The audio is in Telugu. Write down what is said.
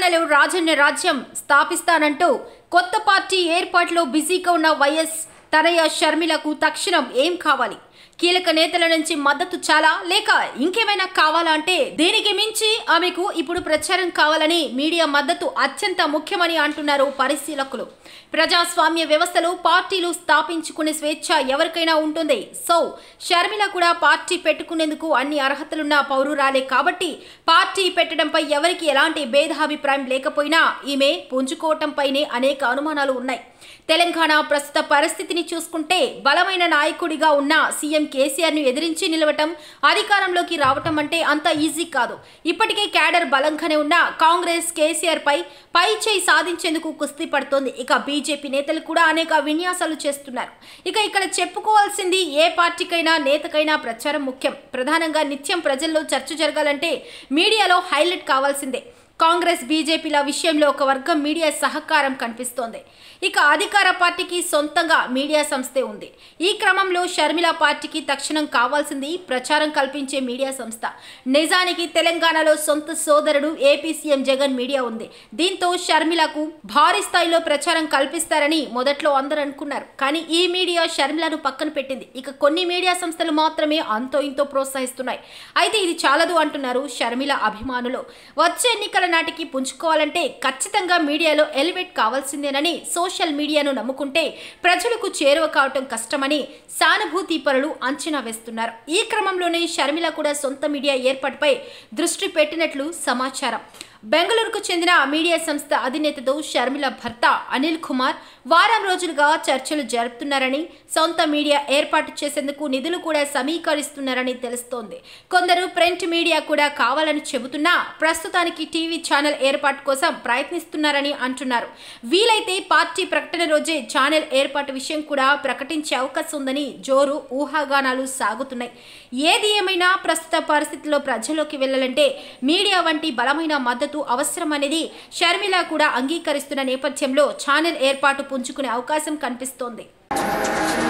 తెలంగాణలో రాజన్య రాజ్యం స్థాపిస్తానంటూ కొత్త పార్టీ ఏర్పాటులో బిజీగా ఉన్న వైఎస్ తనయ షర్మిలకు తక్షణం ఏం కావాలి కీలక నేతల నుంచి మద్దతు చాలా లేక ఇంకేమైనా కావాలా అంటే దీనికి మించి ఆమెకు ఇప్పుడు ప్రచారం కావాలని మీడియా మద్దతు అత్యంత ముఖ్యమని అంటున్నారు పరిశీలకులు ప్రజాస్వామ్య వ్యవస్థలో పార్టీలు స్థాపించుకునే స్వేచ్ఛ ఎవరికైనా ఉంటుంది సో షర్మిల కూడా పార్టీ పెట్టుకునేందుకు అన్ని అర్హతలున్న పౌరురాలే కాబట్టి పార్టీ పెట్టడంపై ఎవరికి ఎలాంటి భేదాభిప్రాయం లేకపోయినా ఈమె పుంజుకోవటంపైనే అనేక అనుమానాలు ఉన్నాయి తెలంగాణ ప్రస్తుత పరిస్థితిని చూసుకుంటే బలమైన నాయకుడిగా ఉన్న సీఎం కేసీఆర్ ను ఎదిరించి నిలవటం అధికారంలోకి రావటం అంటే అంత ఈజీ కాదు ఇప్పటికే క్యాడర్ బలంగానే ఉన్న కాంగ్రెస్ కేసీఆర్ పై పై చేయి సాధించేందుకు కుస్తీ పడుతోంది ఇక బీజేపీ నేతలు కూడా అనేక విన్యాసాలు చేస్తున్నారు ఇక ఇక్కడ చెప్పుకోవాల్సింది ఏ పార్టీకైనా నేతకైనా ప్రచారం ముఖ్యం ప్రధానంగా నిత్యం ప్రజల్లో చర్చ జరగాలంటే మీడియాలో హైలైట్ కావాల్సిందే కాంగ్రెస్ బీజేపీల విషయంలో ఒక వర్గం మీడియా సహకారం కనిపిస్తోంది ఇక అధికార పార్టీకి సొంతంగా మీడియా సంస్థే ఉంది ఈ క్రమంలో షర్మిల పార్టీకి తక్షణం కావాల్సింది ప్రచారం కల్పించే మీడియా సంస్థ నిజానికి తెలంగాణలో సొంత సోదరుడు ఏపీ సీఎం జగన్ మీడియా ఉంది దీంతో షర్మిలకు భారీ స్థాయిలో ప్రచారం కల్పిస్తారని మొదట్లో అందరూ అనుకున్నారు కానీ ఈ మీడియా షర్మిలను పక్కన పెట్టింది ఇక కొన్ని మీడియా సంస్థలు మాత్రమే అంతో ఇంతో ప్రోత్సహిస్తున్నాయి అయితే ఇది చాలదు అంటున్నారు షర్మిల అభిమానులు వచ్చే ఎన్నికల నాటికి పుంజుకోవాలంటే ఖచ్చితంగా మీడియాలో ఎలివేట్ కావాల్సిందేనని సోషల్ మీడియాను నమ్ముకుంటే ప్రజలకు చేరువ కావటం కష్టమని సానుభూతి పరులు అంచనా వేస్తున్నారు ఈ క్రమంలోనే షర్మిల కూడా సొంత మీడియా ఏర్పాటుపై దృష్టి పెట్టినట్లు సమాచారం బెంగళూరుకు చెందిన మీడియా సంస్థ అధినేతతో షర్మిల భర్త అనిల్ కుమార్ వారం రోజులుగా చర్చలు జరుపుతున్నారని సొంత మీడియా ఏర్పాటు చేసేందుకు నిధులు కూడా సమీకరిస్తున్నారని తెలుస్తోంది కొందరు ప్రింట్ మీడియా కూడా కావాలని చెబుతున్నా ప్రస్తుతానికి టీవీ ఛానల్ ఏర్పాటు కోసం ప్రయత్నిస్తున్నారని అంటున్నారు వీలైతే పార్టీ ప్రకటన రోజే ఛానల్ ఏర్పాటు విషయం కూడా ప్రకటించే అవకాశం ఉందని జోరు ఊహాగానాలు సాగుతున్నాయి ఏది ఏమైనా ప్రస్తుత పరిస్థితిలో ప్రజల్లోకి వెళ్లాలంటే మీడియా వంటి బలమైన మద్దతు అవసరమనేది షర్మిల కూడా అంగీకరిస్తున్న నేపథ్యంలో ఛానల్ ఏర్పాటు పుంజుకునే అవకాశం కనిపిస్తోంది